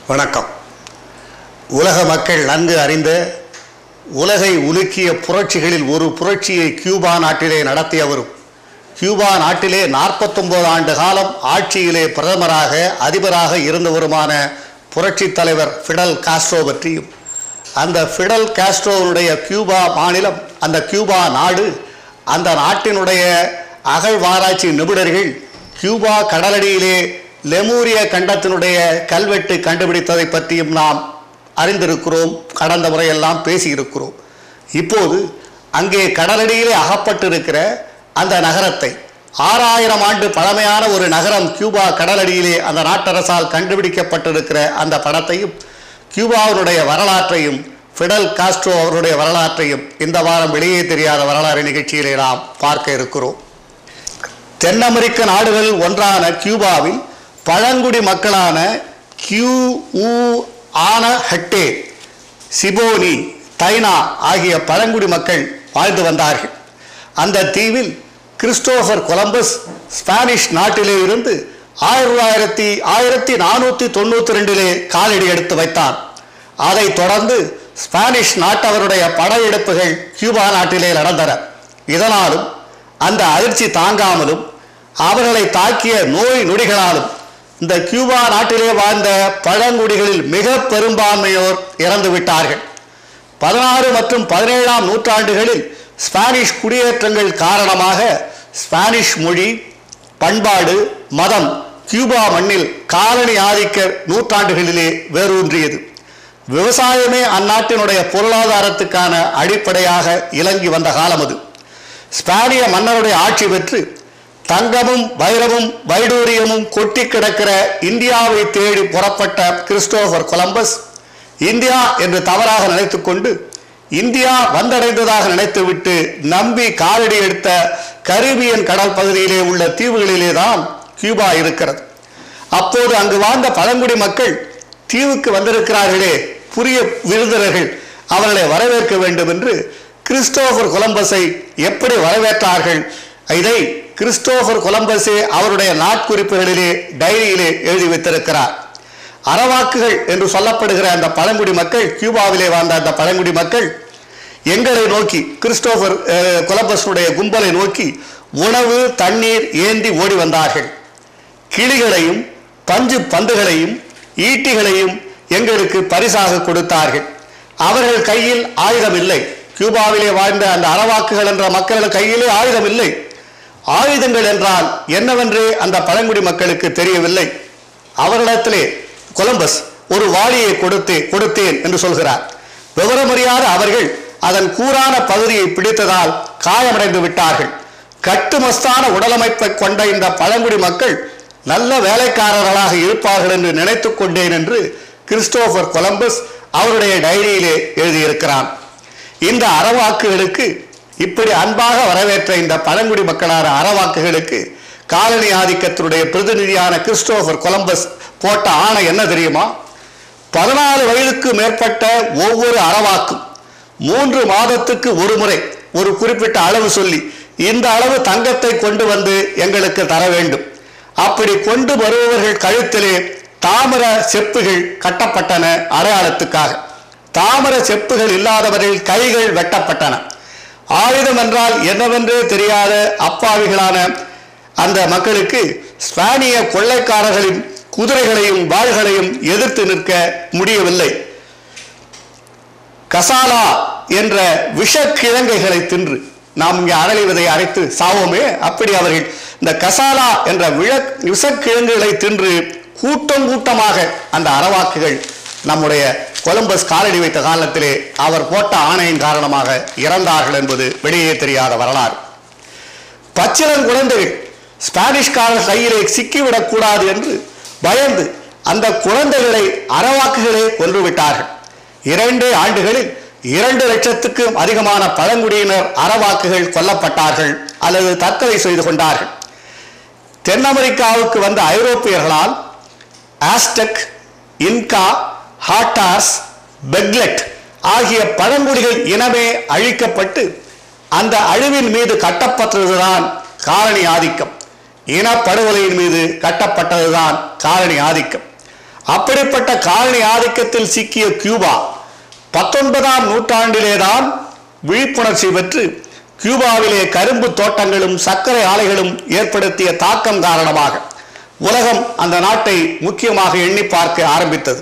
வணக்கம் உலக மக்கள் நன்கு அறிந்த உலகை உலுக்கிய புரட்சிகளில் ஒரு புரட்சியை கியூபா நாட்டிலே நடத்தியவரும் கியூபா நாட்டிலே நாற்பத்தொன்பது ஆண்டு காலம் ஆட்சியிலே பிரதமராக அதிபராக இருந்தவருமான புரட்சித் தலைவர் ஃபிடல் காஸ்ட்ரோ பற்றியும் அந்த ஃபிடல் காஸ்ட்ரோவுடைய கியூபா மாநிலம் அந்த கியூபா நாடு அந்த நாட்டினுடைய அகழ்வாராய்ச்சி நிபுணர்கள் கியூபா கடலடியிலே லெமூரிய கண்டத்தினுடைய கல்வெட்டு கண்டுபிடித்ததை பற்றியும் நாம் அறிந்திருக்கிறோம் கடந்த முறையெல்லாம் பேசியிருக்கிறோம் இப்போது அங்கே கடலடியிலே அகப்பட்டிருக்கிற அந்த நகரத்தை ஆறாயிரம் ஆண்டு பழமையான ஒரு நகரம் கியூபா கடலடியிலே அந்த நாட்டரசால் கண்டுபிடிக்கப்பட்டிருக்கிற அந்த படத்தையும் கியூபாவினுடைய வரலாற்றையும் ஃபிடல் காஸ்ட்ரோ அவருடைய வரலாற்றையும் இந்த வாரம் வெளியே தெரியாத வரலாறு நிகழ்ச்சியிலே நாம் பார்க்க இருக்கிறோம் தென் அமெரிக்க நாடுகள் ஒன்றான கியூபாவில் பழங்குடி மக்களான கியூ ஊ ஆன ஹட்டே சிபோனி தைனா ஆகிய பழங்குடி மக்கள் வாழ்ந்து வந்தார்கள் அந்த தீவில் கிறிஸ்டோபர் கொலம்பஸ் ஸ்பானிஷ் நாட்டிலே இருந்து ஆயிரத்தி தொள்ளாயிரத்தி ஆயிரத்தி நானூற்றி தொண்ணூற்றி ரெண்டிலே காலடி எடுத்து வைத்தார் அதைத் தொடர்ந்து ஸ்பானிஷ் நாட்டவருடைய படையெடுப்புகள் கியூபா நாட்டிலே நடந்தன இதனாலும் அந்த அதிர்ச்சி தாங்காமலும் அவர்களை தாக்கிய நோய் நொடிகளாலும் இந்த கியூபா நாட்டிலே வாழ்ந்த பழங்குடிகளில் மிக பெரும்பான்மையோர் இறந்து விட்டார்கள் பதினாறு மற்றும் பதினேழாம் நூற்றாண்டுகளில் ஸ்பானிஷ் குடியேற்றங்கள் காரணமாக ஸ்பானிஷ் மொழி பண்பாடு மதம் கியூபா மண்ணில் காலனி ஆதிக்க நூற்றாண்டுகளிலே வேரூன்றியது விவசாயமே அந்நாட்டினுடைய பொருளாதாரத்துக்கான அடிப்படையாக இலங்கி வந்த காலம் அது ஸ்பானிய மன்னருடைய ஆட்சி பெற்று தங்கமும் வைரமும் வைடூரியமும் கொட்டி கிடக்கிற இந்தியாவை தேடி புறப்பட்ட கிறிஸ்டோபர் கொலம்பஸ் இந்தியா என்று தவறாக நினைத்துக்கொண்டு இந்தியா வந்தடைந்ததாக நினைத்துவிட்டு நம்பி காலடி எடுத்த கரீபியன் கடல் பகுதியிலே உள்ள தீவுகளிலே தான் கியூபா இருக்கிறது அப்போது அங்கு வாழ்ந்த பழங்குடி மக்கள் தீவுக்கு வந்திருக்கிறார்களே புதிய விருந்தினர்கள் அவர்களை வரவேற்க வேண்டும் என்று கிறிஸ்டோபர் கொலம்பஸை எப்படி வரவேற்றார்கள் இதை கிறிஸ்டோபர் கொலம்பஸே அவருடைய நாட்குறிப்புகளிலே டைரியிலே எழுதி வைத்திருக்கிறார் அரவாக்குகள் என்று சொல்லப்படுகிற அந்த பழங்குடி மக்கள் கியூபாவிலே வாழ்ந்த அந்த பழங்குடி மக்கள் எங்களை நோக்கி கிறிஸ்டோபர் அஹ், கொலம்பஸுடைய கும்பலை நோக்கி உணவு தண்ணீர் ஏந்தி ஓடி வந்தார்கள் கிளிகளையும் பஞ்சு பந்துகளையும் ஈட்டிகளையும் எங்களுக்கு பரிசாக கொடுத்தார்கள் அவர்கள் கையில் ஆயுதம் இல்லை கியூபாவிலே வாழ்ந்த அந்த அரவாக்குகள் என்ற மக்கள் கையிலே ஆயுதம் இல்லை ஆயுதங்கள் என்றால் என்னவென்றே அந்த பழங்குடி மக்களுக்கு தெரியவில்லை அவரிடத்திலே கொலம்பஸ் ஒரு வாளியை கொடுத்து கொடுத்தேன் என்று சொல்கிறார் விவரமறியாத அவர்கள் அதன் கூரான பகுதியை பிடித்ததால் காயமடைந்து விட்டார்கள் கட்டுமஸ்தான உடலமைப்பை கொண்ட இந்த பழங்குடி மக்கள் நல்ல வேலைக்காரர்களாக இருப்பார்கள் என்று நினைத்துக் கொண்டேன் என்று கிறிஸ்டோபர் கொலம்பஸ் அவருடைய டைரியிலே எழுதியிருக்கிறான் இந்த அறவாக்குகளுக்கு இப்படி அன்பாக வரவேற்ற இந்த பழங்குடி மக்களான அறவாக்குகளுக்கு காலனி ஆதிக்கத்தினுடைய பிரதிநிதியான கிறிஸ்டோபர் கொலம்பஸ் போட்ட ஆணை என்ன தெரியுமா பதினாலு வயதுக்கு மேற்பட்ட ஒவ்வொரு அறவாக்கும் மூன்று மாதத்துக்கு ஒரு முறை ஒரு குறிப்பிட்ட அளவு சொல்லி இந்த அளவு தங்கத்தை கொண்டு வந்து எங்களுக்கு தர வேண்டும் அப்படி கொண்டு வருபவர்கள் கழுத்திலே தாமிர செப்புகள் கட்டப்பட்டன அடையாளத்துக்காக தாமிர செப்புகள் இல்லாதவர்கள் கைகள் வெட்டப்பட்டன ஆயுதம் என்றால் என்னவென்றே தெரியாத அப்பாவிகளான அந்த மக்களுக்கு ஸ்பானிய கொள்ளைக்காரர்களின் குதிரைகளையும் வாள்களையும் எதிர்த்து நிற்க முடியவில்லை கசாலா என்ற விஷக்கிழங்கைகளை தின்று நாம் இங்கே அடலை விதை அரைத்து சாவோமே அப்படி அவர்கள் இந்த கசாலா என்ற விழ விஷக்கிழங்குகளை தின்று கூட்டம் கூட்டமாக அந்த அறவாக்குகள் நம்முடைய கொலம்பஸ் காலடி வைத்த காலத்திலே அவர் போட்ட ஆணையின் காரணமாக இறந்தார்கள் என்பது வெளியே தெரியாத வரலாறு பச்சிலன் குழந்தைகள் ஸ்பானிஷ்காரர் கையிலே சிக்கிவிடக் கூடாது என்று பயந்து அந்த குழந்தைகளை அறவாக்குகளே கொன்று விட்டார்கள் இரண்டே ஆண்டுகளில் இரண்டு லட்சத்துக்கும் அதிகமான பழங்குடியினர் அறவாக்குகள் கொல்லப்பட்டார்கள் அல்லது தற்கொலை செய்து கொண்டார்கள் தென் அமெரிக்காவுக்கு வந்த ஐரோப்பியர்களால் ஆஸ்டக் இன்கா ஹாட்டாஸ் பெக்லெட் ஆகிய பழங்குடிகள் இனமே அழிக்கப்பட்டு அந்த அழிவின் மீது கட்டப்பட்டதுதான் காலனி ஆதிக்கம் இனப்படுகொலையின் மீது கட்டப்பட்டதுதான் காலனி ஆதிக்கம் அப்படிப்பட்ட காலனி ஆதிக்கத்தில் சிக்கிய கியூபா பத்தொன்பதாம் நூற்றாண்டிலேதான் விழிப்புணர்ச்சி பெற்று கியூபாவிலே கரும்பு தோட்டங்களும் சர்க்கரை ஆலைகளும் ஏற்படுத்திய தாக்கம் காரணமாக உலகம் அந்த நாட்டை முக்கியமாக எண்ணி பார்க்க ஆரம்பித்தது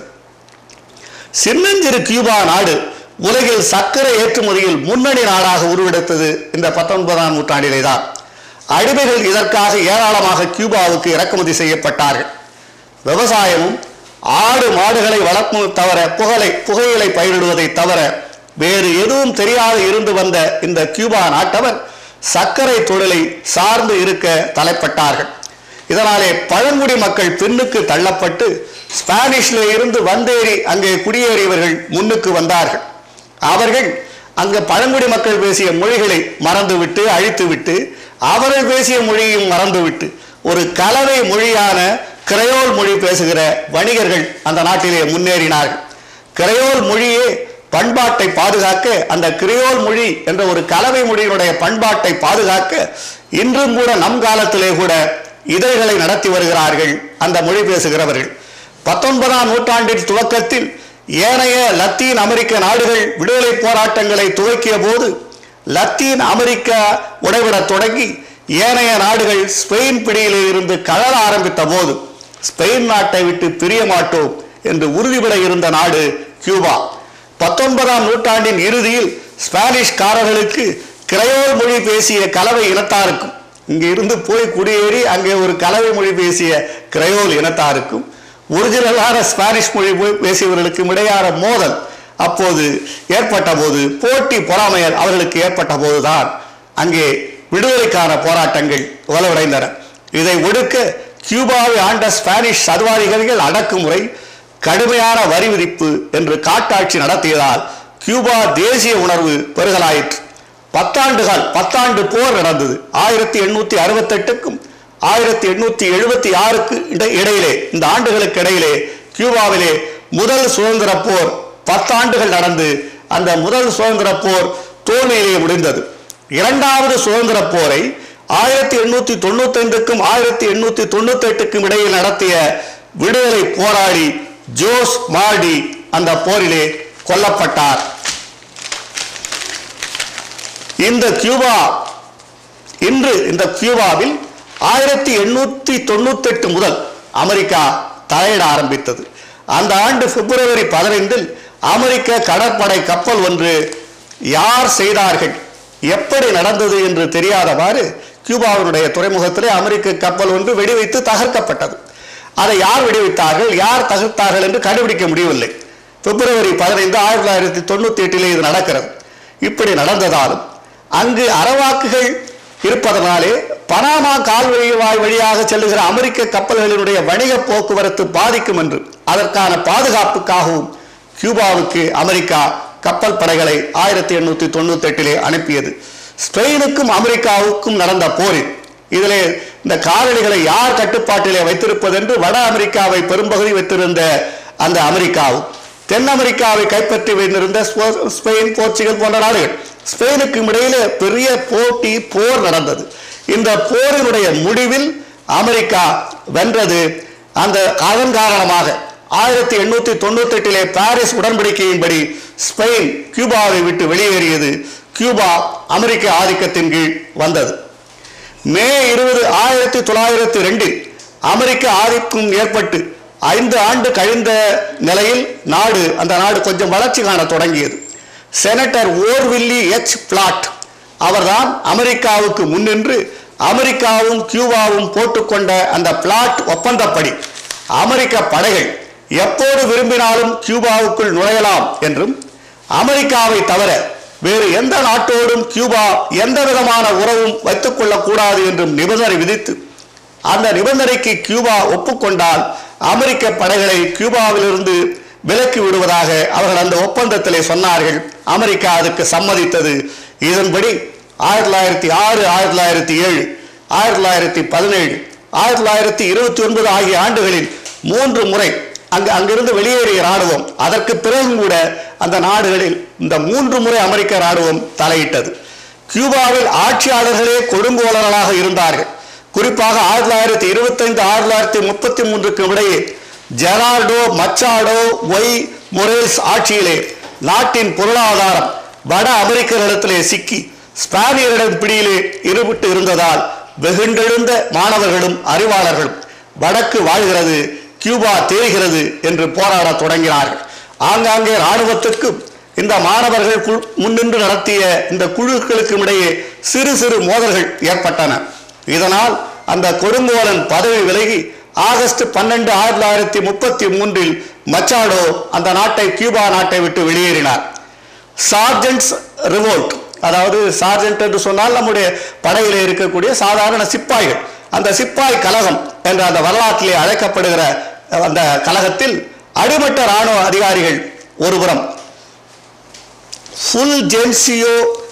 சின்னஞ்சிறு கியூபா நாடு உலகில் சர்க்கரை ஏற்றுமதியில் முன்னணி நாடாக உருவெடுத்தது இந்த பத்தொன்பதாம் நூற்றாண்டிலே தான் அடிமைகள் இதற்காக ஏராளமாக கியூபாவுக்கு இறக்குமதி செய்யப்பட்டார்கள் விவசாயமும் ஆடு மாடுகளை வளர்க்கும் தவிர புகழை புகையிலை பயிரிடுவதை தவிர வேறு எதுவும் தெரியாது இருந்து வந்த இந்த கியூபா நாட்டவர் சர்க்கரை தொழிலை சார்ந்து இருக்க தலைப்பட்டார்கள் இதனாலே பழங்குடி மக்கள் பின்னுக்கு தள்ளப்பட்டு ஸ்பானிஷ்ல இருந்து வந்தேறி அங்கே குடியேறியவர்கள் முன்னுக்கு வந்தார்கள் அவர்கள் அங்க பழங்குடி மக்கள் பேசிய மொழிகளை மறந்துவிட்டு அழித்துவிட்டு அவர்கள் பேசிய மொழியையும் மறந்துவிட்டு ஒரு கலவை மொழியான கிரையோல் மொழி பேசுகிற வணிகர்கள் அந்த நாட்டிலே முன்னேறினார்கள் கிரையோல் மொழியே பண்பாட்டை பாதுகாக்க அந்த கிரையோல் மொழி என்ற ஒரு கலவை மொழியினுடைய பண்பாட்டை பாதுகாக்க இன்றும் கூட நம் காலத்திலே கூட இதழ்களை நடத்தி வருகிறார்கள் அந்த மொழி பேசுகிறவர்கள் பத்தொன்பதாம் நூற்றாண்டின் துவக்கத்தில் ஏனைய லத்தீன் அமெரிக்க நாடுகள் விடுதலை போராட்டங்களை துவக்கிய போது லத்தீன் அமெரிக்கா உடைவிடத் தொடங்கி ஏனைய நாடுகள் ஸ்பெயின் பிடியிலே இருந்து கழல ஆரம்பித்த போது ஸ்பெயின் நாட்டை விட்டு பிரிய மாட்டோம் என்று உறுதிபட இருந்த நாடு கியூபா பத்தொன்பதாம் நூற்றாண்டின் இறுதியில் ஸ்பானிஷ்காரர்களுக்கு கிரையோல் மொழி பேசிய கலவை இனத்தாருக்கும் இங்கே இருந்து போய் குடியேறி அங்கே ஒரு கலவை மொழி பேசிய கிரையோல் இனத்தாருக்கும் ஒரிஜினலான ஸ்பானிஷ் மொழி பே- பேசியவர்களுக்கும் இடையான மோதல் அப்போது ஏற்பட்ட போது போட்டி பொறாமையல் அவர்களுக்கு ஏற்பட்ட போதுதான் அங்கே விடுதலைக்கான போராட்டங்கள் வலுவடைந்தன இதை ஒடுக்க கியூபாவை ஆண்ட ஸ்பானிஷ் சர்வாதிகாரிகள் அடக்குமுறை கடுமையான வரி விதிப்பு என்று காட்டாட்சி நடத்தியதால் கியூபா தேசிய உணர்வு பெருகலாயிற்று பத்தாண்டுகள் பத்தாண்டு போர் நடந்தது ஆயிரத்தி எண்ணூத்தி அறுபத்தெட்டுக்கும் ஆயிரத்தி எண்ணூத்தி எழுபத்தி ஆறுக்கு இடை- இடையிலே இந்த ஆண்டுகளுக்கு இடையிலே கியூபாவிலே முதல் சுதந்திர போர் பத்தாண்டுகள் நடந்து அந்த முதல் சுதந்திர போர் தோல்வியிலே முடிந்தது இரண்டாவது சுதந்திர போரை ஆயிரத்தி எண்ணூத்தி தொண்ணூத்தி ஐந்துக்கும் ஆயிரத்தி எண்ணூத்தி தொண்ணூத்தி எட்டுக்கும் இடையில் நடத்திய விடுதலை போராளி ஜோஸ் மார்டி அந்த போரிலே கொல்லப்பட்டார் இந்த கியூபா இன்று இந்த கியூபாவில் ஆயிரத்தி எண்ணூத்தி தொண்ணூத்தி எட்டு முதல் அமெரிக்கா தலையிட ஆரம்பித்தது அந்த ஆண்டு பிப்ரவரி பதினைந்தில் அமெரிக்க கடற்படை கப்பல் ஒன்று யார் செய்தார்கள் எப்படி நடந்தது என்று தெரியாதவாறு கியூபாவினுடைய துறைமுகத்திலே அமெரிக்க கப்பல் ஒன்று வெடிவைத்து தகர்க்கப்பட்டது அதை யார் வெடிவைத்தார்கள் யார் தகர்த்தார்கள் என்று கண்டுபிடிக்க முடியவில்லை பிப்ரவரி பதினைந்து ஆயிரத்தி தொள்ளாயிரத்தி தொண்ணூத்தி எட்டிலே இது நடக்கிறது இப்படி நடந்ததாலும் அங்கு அறவாக்குகள் இருப்பதனாலே பனாமா கால்வாய் வழியாக செல்லுகிற அமெரிக்க கப்பல்களினுடைய வணிக போக்குவரத்து பாதிக்கும் என்று அதற்கான பாதுகாப்புக்காகவும் கியூபாவுக்கு அமெரிக்கா கப்பல் படைகளை ஆயிரத்தி எண்ணூத்தி தொண்ணூத்தி எட்டிலே அனுப்பியது ஸ்பெயினுக்கும் அமெரிக்காவுக்கும் நடந்த போரில் இதிலே இந்த காலணிகளை யார் கட்டுப்பாட்டிலே வைத்திருப்பது என்று வட அமெரிக்காவை பெரும்பகுதி வைத்திருந்த அந்த அமெரிக்காவும் தென் அமெரிக்காவை கைப்பற்றி வைத்திருந்த ஸ்போ- ஸ்பெயின் போர்ச்சுகல் போன்ற நாடுகள் ஸ்பெயினுக்கும் இடையிலே பெரிய போட்டி போர் நடந்தது இந்த போரினுடைய முடிவில் அமெரிக்கா வென்றது அந்த அதன் காரணமாக ஆயிரத்தி எண்ணூத்தி தொண்ணூத்தி எட்டிலே பாரிஸ் உடன்படிக்கையின்படி ஸ்பெயின் கியூபாவை விட்டு வெளியேறியது கியூபா அமெரிக்க ஆதிக்கத்தின் கீழ் வந்தது மே இருபது ஆயிரத்தி தொள்ளாயிரத்தி ரெண்டில் அமெரிக்க ஆதிக்கம் ஏற்பட்டு ஐந்து ஆண்டு கழிந்த நிலையில் நாடு அந்த நாடு கொஞ்சம் வளர்ச்சி காண தொடங்கியது செனட்டர் ஓர்வில்லி எச் பிளாட் அவர்தான் அமெரிக்காவுக்கு முன்னின்று அமெரிக்காவும் கியூபாவும் போட்டுக்கொண்ட அந்த பிளாட் ஒப்பந்தப்படி அமெரிக்க படைகள் எப்போது விரும்பினாலும் கியூபாவுக்குள் நுழையலாம் என்றும் அமெரிக்காவை தவிர வேறு எந்த நாட்டோடும் கியூபா எந்த விதமான உறவும் வைத்துக் கொள்ளக்கூடாது என்றும் நிபந்தனை விதித்து அந்த நிபந்தனைக்கு கியூபா ஒப்புக்கொண்டால் அமெரிக்க படைகளை கியூபாவிலிருந்து விலக்கி விடுவதாக அவர்கள் அந்த ஒப்பந்தத்திலே சொன்னார்கள் அமெரிக்கா அதுக்கு சம்மதித்தது இதன்படி ஆயிரத்தி தொள்ளாயிரத்தி ஆறு ஆயிரத்தி தொள்ளாயிரத்தி ஏழு ஆயிரத்தி தொள்ளாயிரத்தி பதினேழு ஆயிரத்தி தொள்ளாயிரத்தி இருபத்தி ஒன்பது ஆகிய ஆண்டுகளில் மூன்று முறை அங்கு அங்கிருந்து வெளியேறிய ராணுவம் அதற்கு பிறகும் கூட அந்த நாடுகளில் இந்த மூன்று முறை அமெரிக்க ராணுவம் தலையிட்டது கியூபாவில் ஆட்சியாளர்களே கொடுங்கோலர்களாக இருந்தார்கள் குறிப்பாக ஆயிரத்தி தொள்ளாயிரத்தி இருபத்தைந்து ஆயிரத்தி தொள்ளாயிரத்தி முப்பத்தி மூன்றுக்கு இடையே ஜெரால்டோ மச்சாடோ ஒய் மொரேல்ஸ் ஆட்சியிலே நாட்டின் பொருளாதாரம் வட அமெரிக்கர்களிடத்திலே சிக்கி ஸ்பானியரிடம் பிடியிலே ஈடுபட்டு இருந்ததால் வெகுண்டெழுந்த மாணவர்களும் அறிவாளர்களும் வடக்கு வாழ்கிறது கியூபா தேய்கிறது என்று போராடத் தொடங்கினார்கள் ஆங்காங்கே இராணுவத்திற்கும் இந்த மாணவர்கள் கு- முன்னின்று நடத்திய இந்த குழுக்களுக்கும் இடையே சிறு சிறு மோதல்கள் ஏற்பட்டன இதனால் அந்த கொடுங்கோலன் பதவி விலகி ஆகஸ்ட் பன்னெண்டு ஆயிரத்தி தொள்ளாயிரத்தி முப்பத்தி மூன்றில் மச்சாடோ அந்த நாட்டை கியூபா நாட்டை விட்டு வெளியேறினார் சார்ஜென்ட்ஸ் ரிவோல்ட் அதாவது சார்ஜென்ட் என்று சொன்னால் நம்முடைய படையிலே இருக்கக்கூடிய சாதாரண சிப்பாய்கள் அந்த சிப்பாய் கழகம் என்ற அந்த வரலாற்றிலே அழைக்கப்படுகிற அந்த கழகத்தில் அடிமட்ட இராணுவ அதிகாரிகள் ஒருபுறம் ஃபுல் ஜென்சியோ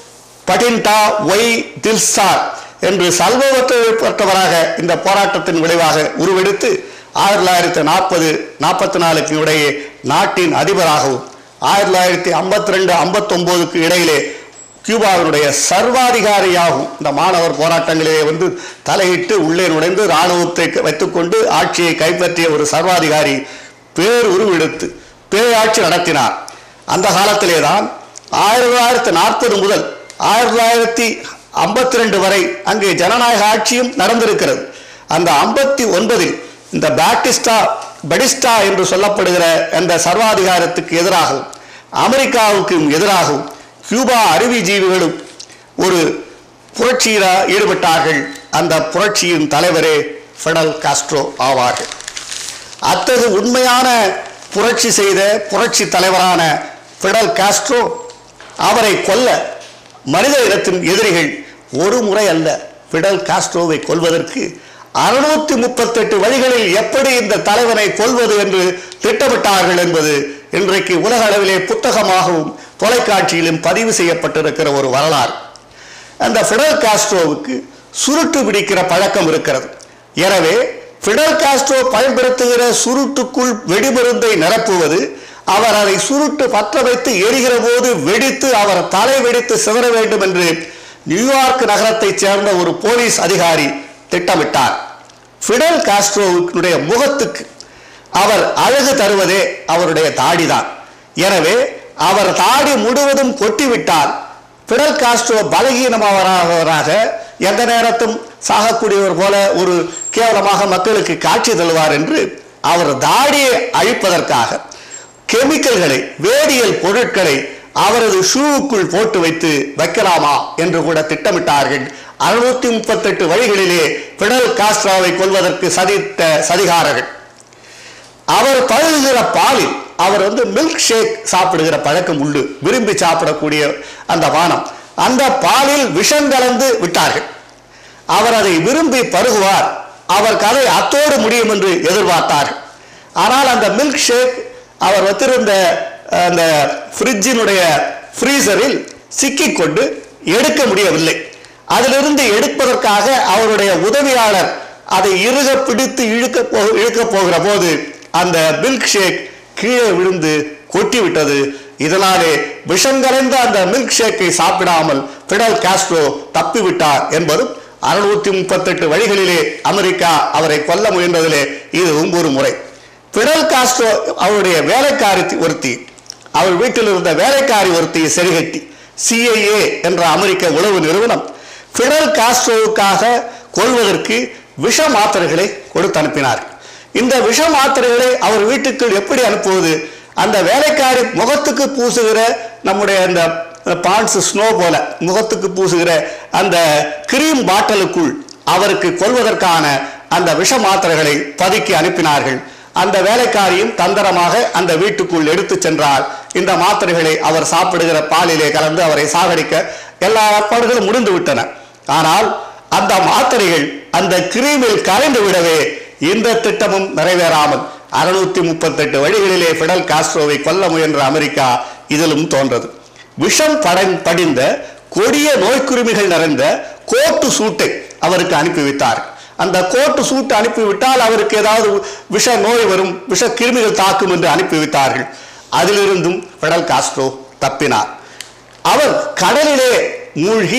படின்டா ஒய் தில்சார் என்று சல்வத்தவராக இந்த போராட்டத்தின் விளைவாக உருவெடுத்து ஆயிரத்தி தொள்ளாயிரத்தி நாற்பது நாற்பத்தி நாலுக்கு இடையே நாட்டின் அதிபராகவும் ஆயிரத்தி தொள்ளாயிரத்தி ஐம்பத்தி ரெண்டு ஐம்பத்தொம்போதுக்கு இடையிலே கியூபாவினுடைய சர்வாதிகாரியாகும் இந்த மாணவர் போராட்டங்களிலே வந்து தலையிட்டு உள்ளே நுழைந்து இராணுவத்தை வைத்துக்கொண்டு ஆட்சியை கைப்பற்றிய ஒரு சர்வாதிகாரி பேர் உருவெடுத்து பேராட்சி நடத்தினார் அந்த காலத்திலே தான் ஆயிரத்தி தொள்ளாயிரத்தி நாற்பது முதல் ஆயிரத்தி தொள்ளாயிரத்தி ஐம்பத்தி ரெண்டு வரை அங்கே ஜனநாயக ஆட்சியும் நடந்திருக்கிறது அந்த ஐம்பத்தி ஒன்பதில் இந்த பேட்டிஸ்டா பெடிஸ்டா என்று சொல்லப்படுகிற அந்த சர்வாதிகாரத்துக்கு எதிராகவும் அமெரிக்காவுக்கும் எதிராகவும் கியூபா அறிவுஜீவிகளும் ஒரு புரட்சியில் ஈடுபட்டார்கள் அந்த புரட்சியின் தலைவரே ஃபெடல் காஸ்ட்ரோ ஆவார்கள் அத்தகு உண்மையான புரட்சி செய்த புரட்சி தலைவரான ஃபிடல் காஸ்ட்ரோ அவரை கொல்ல மனித இனத்தின் எதிரிகள் ஒரு முறை அல்ல ஃபிடல் காஸ்ட்ரோவை கொல்வதற்கு அறுநூத்தி முப்பத்தெட்டு வழிகளில் எப்படி இந்த தலைவனை கொல்வது என்று திட்டமிட்டார்கள் என்பது இன்றைக்கு உலக அளவிலே புத்தகமாகவும் தொலைக்காட்சியிலும் பதிவு செய்யப்பட்டிருக்கிற ஒரு வரலாறு அந்த ஃபிடல் காஸ்ட்ரோவுக்கு சுருட்டு பிடிக்கிற பழக்கம் இருக்கிறது எனவே ஃபிடல் காஸ்ட்ரோ பயன்படுத்துகிற சுருட்டுக்குள் வெடிமருந்தை நிரப்புவது அவர் அதை சுருட்டு பற்ற வைத்து எரிகிற போது வெடித்து அவர் தலை வெடித்து சிதற வேண்டும் என்று நியூயார்க் நகரத்தைச் சேர்ந்த ஒரு போலீஸ் அதிகாரி திட்டமிட்டார் ஃபிடல் காஸ்ட்ரோவுடைய முகத்துக்கு அவர் அழகு தருவதே அவருடைய தாடிதான் எனவே அவர் தாடி முழுவதும் கொட்டிவிட்டால் பிடல் காஸ்ட்ரோ பலகீனமானவராக எந்த நேரத்தும் சாகக்கூடியவர் போல ஒரு கேவலமாக மக்களுக்கு காட்சி தருவார் என்று அவர் தாடியை அழிப்பதற்காக கெமிக்கல்களை வேதியியல் பொருட்களை அவரது ஷூவுக்குள் போட்டு வைத்து வைக்கலாமா என்று கூட திட்டமிட்டார்கள் அறுநூத்தி முப்பத்தெட்டு வழிகளிலே பிடல் காஸ்ட்ராவை கொல்வதற்கு சதித்த சதிகாரர்கள் அவர் பழகுகிற பாலில் அவர் வந்து மில்க் ஷேக் சாப்பிடுகிற பழக்கம் உண்டு விரும்பி சாப்பிடக்கூடிய அந்த பானம் அந்த பாலில் விஷம் கலந்து விட்டார்கள் அவர் அதை விரும்பி பருகுவார் அவர் கதை அத்தோடு முடியும் என்று எதிர்பார்த்தார்கள் ஆனால் அந்த மில்க் ஷேக் அவர் வைத்திருந்த அந்த ஃப்ரிட்ஜினுடைய ஃப்ரீசரில் சிக்கிக்கொண்டு எடுக்க முடியவில்லை அதிலிருந்து எடுப்பதற்காக அவருடைய உதவியாளர் அதை இறுக பிடித்து இழுக்க போ இழுக்க போகிற போது அந்த மில்க் ஷேக் கீழே விழுந்து கொட்டி விட்டது இதனாலே விஷம் கலைந்த அந்த மில்க் ஷேக்கை சாப்பிடாமல் பிடல் காஸ்ட்ரோ தப்பிவிட்டார் என்பதும் அறுநூத்தி முப்பத்தெட்டு வழிகளிலே அமெரிக்கா அவரை கொல்ல முயன்றதிலே இதுவும் ஒரு முறை பிடல் காஸ்ட்ரோ அவருடைய வேலைக்காரி ஒருத்தி அவர் வீட்டில் இருந்த வேலைக்காரி ஒருத்தியை சரிகட்டி சிஐஏ என்ற அமெரிக்க உளவு நிறுவனம் பிடல் காஸ்ட்ரோவுக்காக கொள்வதற்கு விஷ மாத்திரைகளை கொடுத்து அனுப்பினார் இந்த விஷ மாத்திரைகளை அவர் வீட்டுக்குள் எப்படி அனுப்புவது அந்த வேலைக்காரி முகத்துக்கு பூசுகிற நம்முடைய அந்த பான்ஸ் ஸ்னோ போல முகத்துக்கு பூசுகிற அந்த கிரீம் பாட்டலுக்குள் அவருக்கு கொள்வதற்கான அந்த விஷ மாத்திரைகளை பதுக்கி அனுப்பினார்கள் அந்த வேலைக்காரியும் தந்திரமாக அந்த வீட்டுக்குள் எடுத்து சென்றால் இந்த மாத்திரைகளை அவர் சாப்பிடுகிற பாலிலே கலந்து அவரை சாகடிக்க எல்லா ஏற்பாடுகளும் முடிந்து விட்டன ஆனால் அந்த மாத்திரைகள் அந்த கிரீமில் கரைந்து விடவே இந்த திட்டமும் நிறைவேறாமல் அறுநூத்தி முப்பத்தெட்டு வழிகளிலே பிடல் காஸ்ட்ரோவை கொல்ல முயன்ற அமெரிக்கா இதிலும் தோன்றது விஷம் படை படிந்த கொடிய நோய்க்குருமிகள் நிறைந்த கோட்டு சூட்டை அவருக்கு அனுப்பி வைத்தார் அந்த கோட்டு சூட்டு அனுப்பிவிட்டால் அவருக்கு ஏதாவது விஷ நோய் வரும் விஷ கிருமிகள் தாக்கும் என்று அனுப்பி வைத்தார்கள் அதிலிருந்தும் பிடல் காஸ்ட்ரோ தப்பினார் அவர் கடலிலே மூழ்கி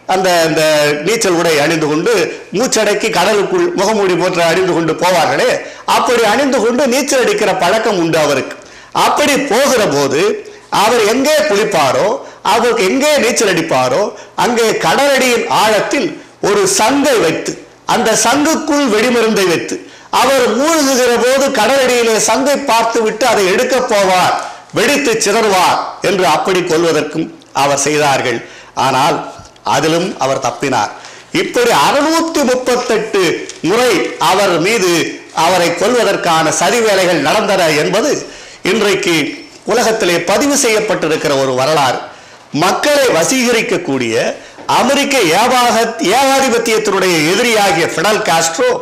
அந்த அந்த நீச்சல் உடை அணிந்து கொண்டு மூச்சடைக்கு கடலுக்குள் முகமூடி போன்று அணிந்து கொண்டு போவார்களே அப்படி அணிந்து கொண்டு நீச்சல் அடிக்கிற பழக்கம் உண்டு அவருக்கு அப்படி போகிற போது அவர் எங்கே குளிப்பாரோ அவருக்கு எங்கே நீச்சல் அடிப்பாரோ அங்கே கடலடியின் ஆழத்தில் ஒரு சங்கை வைத்து அந்த சங்குக்குள் வெடிமருந்தை வைத்து அவர் மூழ்குகிற போது கடலடியிலே சங்கை பார்த்து விட்டு அதை எடுக்க போவார் வெடித்து சிதறுவார் என்று அப்படி கொள்வதற்கும் அவர் செய்தார்கள் ஆனால் அதிலும் அவர் தப்பினார் இப்படி அறுநூத்தி முப்பத்தெட்டு முறை அவர் மீது அவரை கொல்வதற்கான சதி வேலைகள் நடந்தன என்பது இன்றைக்கு உலகத்திலே பதிவு செய்யப்பட்டிருக்கிற ஒரு வரலாறு மக்களை வசீகரிக்கக்கூடிய அமெரிக்க ஏகாக ஏகாதிபத்தியத்தினுடைய எதிரியாகிய Fidel Castro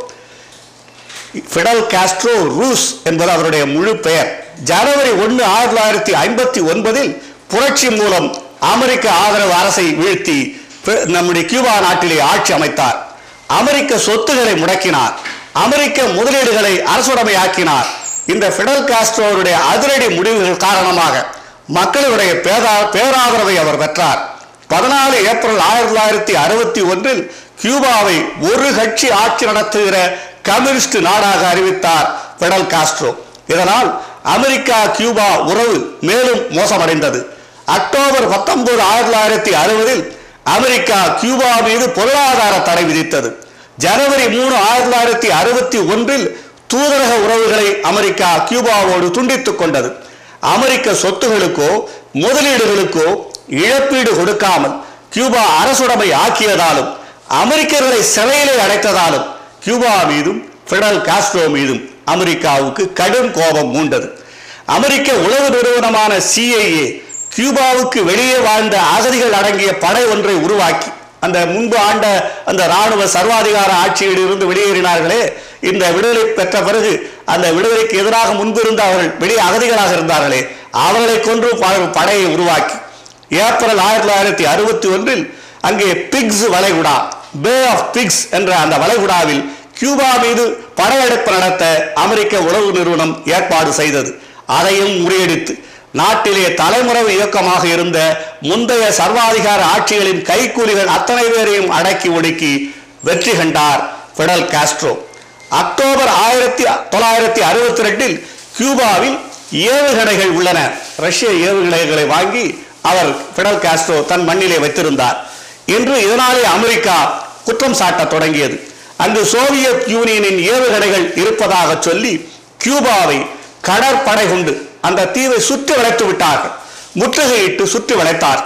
Fidel Castro Ruz என்பது அவருடைய முழு பெயர் ஜனவரி ஒன்று ஆயிரத்தி தொள்ளாயிரத்தி ஐம்பத்தி ஒன்பதில் புரட்சி மூலம் அமெரிக்க ஆதரவு அரசை வீழ்த்தி பி- நம்முடைய கியூபா நாட்டிலே ஆட்சி அமைத்தார் அமெரிக்க சொத்துக்களை முடக்கினார் அமெரிக்க முதலீடுகளை அரசுடைமையாக்கினார் இந்த ஃபிடல் காஸ்ட்ரோவுடைய அதிரடி முடிவுகள் காரணமாக மக்களுடைய பேரா பேராதரவை அவர் பெற்றார் பதினாலு ஏப்ரல் ஆயிரத்தி தொள்ளாயிரத்தி அறுபத்தி ஒன்றில் கியூபாவை ஒரு கட்சி ஆட்சி நடத்துகிற கம்யூனிஸ்ட் நாடாக அறிவித்தார் பிடல் காஸ்ட்ரோ இதனால் அமெரிக்கா கியூபா உறவு மேலும் மோசமடைந்தது அக்டோபர் பத்தொன்பது ஆயிரத்தி தொள்ளாயிரத்தி அறுபதில் அமெரிக்கா கியூபா மீது பொருளாதார தடை விதித்தது ஜனவரி மூணு ஆயிரத்தி தொள்ளாயிரத்தி அறுபத்தி ஒன்றில் தூதரக உறவுகளை அமெரிக்கா கியூபாவோடு துண்டித்துக் கொண்டது அமெரிக்க சொத்துகளுக்கோ முதலீடுகளுக்கோ இழப்பீடு கொடுக்காமல் கியூபா அரசுடைமை ஆக்கியதாலும் அமெரிக்கர்களை சிறையிலே அடைத்ததாலும் கியூபா மீதும் பிடல் காஸ்ட்ரோ மீதும் அமெரிக்காவுக்கு கடும் கோபம் மூண்டது அமெரிக்க உளவு நிறுவனமான சிஐஏ கியூபாவுக்கு வெளியே வாழ்ந்த அகதிகள் அடங்கிய படை ஒன்றை உருவாக்கி அந்த முன்பு ஆண்ட அந்த ராணுவ சர்வாதிகார ஆட்சியில் இருந்து வெளியேறினார்களே இந்த விடுதலை பெற்ற பிறகு அந்த விடுதலைக்கு எதிராக முன்பு இருந்த அவர்கள் வெளியே அகதிகளாக இருந்தார்களே அவர்களை கொன்று ப- படையை உருவாக்கி ஏப்ரல் ஆயிரத்தி தொள்ளாயிரத்தி அறுபத்தி ஒன்றில் அங்கே பிக்ஸ் வளைகுடா பே ஆஃப் பிக்ஸ் என்ற அந்த வளைகுடாவில் கியூபா மீது படையெடுப்பு நடத்த அமெரிக்க உளவு நிறுவனம் ஏற்பாடு செய்தது அதையும் முறியடித்து நாட்டிலே தலைமுறை இயக்கமாக இருந்த முந்தைய சர்வாதிகார ஆட்சிகளின் கைக்கூலிகள் அத்தனை பேரையும் அடக்கி ஒடுக்கி வெற்றி கண்டார் பிடல் காஸ்ட்ரோ அக்டோபர் ஆயிரத்தி தொள்ளாயிரத்தி அறுபத்தி ரெண்டில் கியூபாவில் ஏவுகணைகள் உள்ளன ரஷ்ய ஏவுகணைகளை வாங்கி அவர் பிடல் காஸ்ட்ரோ தன் மண்ணிலே வைத்திருந்தார் இன்று இதனாலே அமெரிக்கா குற்றம் சாட்டத் தொடங்கியது அங்கு சோவியத் யூனியனின் ஏவுகணைகள் இருப்பதாக சொல்லி கியூபாவை கடற்படை கொண்டு அந்த தீவை சுற்றி வளைத்து விட்டார்கள் முற்றுகையிட்டு சுற்றி வளைத்தார்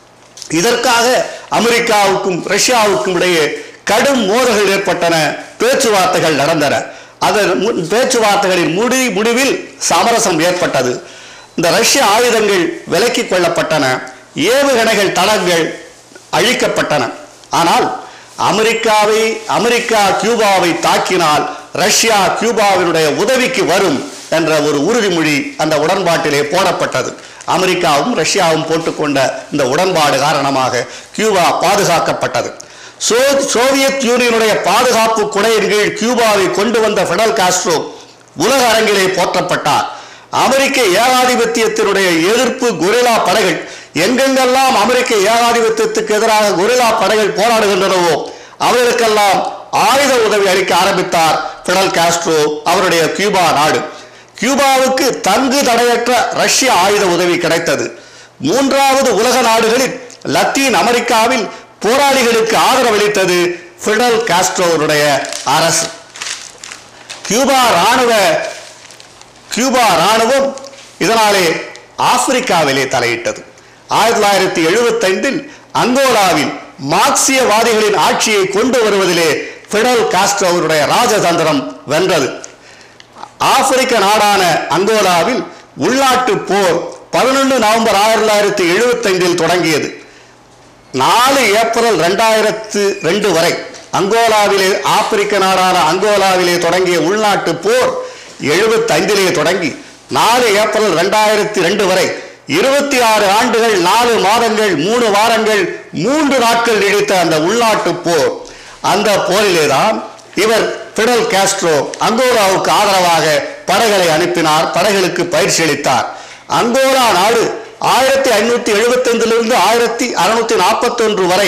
இதற்காக அமெரிக்காவுக்கும் ரஷ்யாவுக்கும் இடையே கடும் மோதல்கள் ஏற்பட்டன பேச்சுவார்த்தைகள் நடந்தன அதன் மு- பேச்சுவார்த்தைகளின் முடி முடிவில் சமரசம் ஏற்பட்டது இந்த ரஷ்ய ஆயுதங்கள் விலக்கிக் கொள்ளப்பட்டன ஏவுகணைகள் தளங்கள் அழிக்கப்பட்டன ஆனால் அமெரிக்காவை அமெரிக்கா கியூபாவை தாக்கினால் ரஷ்யா கியூபாவினுடைய உதவிக்கு வரும் என்ற ஒரு உறுதிமொழி அந்த உடன்பாட்டிலே போடப்பட்டது அமெரிக்காவும் ரஷ்யாவும் போட்டுக்கொண்ட இந்த உடன்பாடு காரணமாக கியூபா பாதுகாக்கப்பட்டது சோ சோவியத் யூனியனுடைய பாதுகாப்பு குடையின் கீழ் கியூபாவை கொண்டு வந்த ஃபிடல் காஸ்ட்ரோ உலக அரங்கிலே போற்றப்பட்டார் அமெரிக்க ஏகாதிபத்தியத்தினுடைய எதிர்ப்பு கொரில்லா படைகள் எங்கெங்கெல்லாம் அமெரிக்க ஏகாதிபத்தியத்துக்கு எதிராக கொரில்லா படைகள் போராடுகின்றனவோ அவர்களுக்கெல்லாம் ஆயுத உதவி அளிக்க ஆரம்பித்தார் பிடல் காஸ்ட்ரோ அவருடைய கியூபா நாடு கியூபாவுக்கு தங்கு தடையற்ற ரஷ்ய ஆயுத உதவி கிடைத்தது மூன்றாவது உலக நாடுகளில் லத்தீன் அமெரிக்காவில் போராளிகளுக்கு ஆதரவளித்தது பிடல் காஸ்ட்ரோவுடைய அரசு கியூபா ராணுவ கியூபா ராணுவம் இதனாலே ஆப்பிரிக்காவிலே தலையிட்டது ஆயிரத்தி தொள்ளாயிரத்தி எழுபத்தைந்தில் அங்கோலாவில் மார்க்சியவாதிகளின் ஆட்சியை கொண்டு வருவதிலே பிடல் காஸ்ட்ரோவுடைய ராஜதந்திரம் வென்றது ஆப்பிரிக்க நாடான அங்கோலாவில் உள்நாட்டு போர் பதினொன்று நவம்பர் ஆயிரத்தி தொள்ளாயிரத்தி எழுபத்தைந்தில் தொடங்கியது நாலு ஏப்ரல் ரெண்டாயிரத்து ரெண்டு வரை அங்கோலாவிலே ஆப்பிரிக்க நாடான அங்கோலாவிலே தொடங்கிய உள்நாட்டு போர் எழுபத்தைந்திலே தொடங்கி நாலு ஏப்ரல் ரெண்டாயிரத்தி ரெண்டு வரை இருபத்தி ஆறு ஆண்டுகள் நாலு மாதங்கள் மூணு வாரங்கள் மூன்று நாட்கள் நீடித்த அந்த உள்நாட்டு போர் அந்த போரிலே தான் இவர் பிடல் காஸ்ட்ரோ அங்கோலாவுக்கு ஆதரவாக படைகளை அனுப்பினார் படைகளுக்கு பயிற்சி அளித்தார் அங்கோலா நாடு ஆயிரத்தி ஐநூத்தி எழுபத்தைந்திலிருந்து ஆயிரத்தி அறுநூத்தி நாற்பத்தொன்று வரை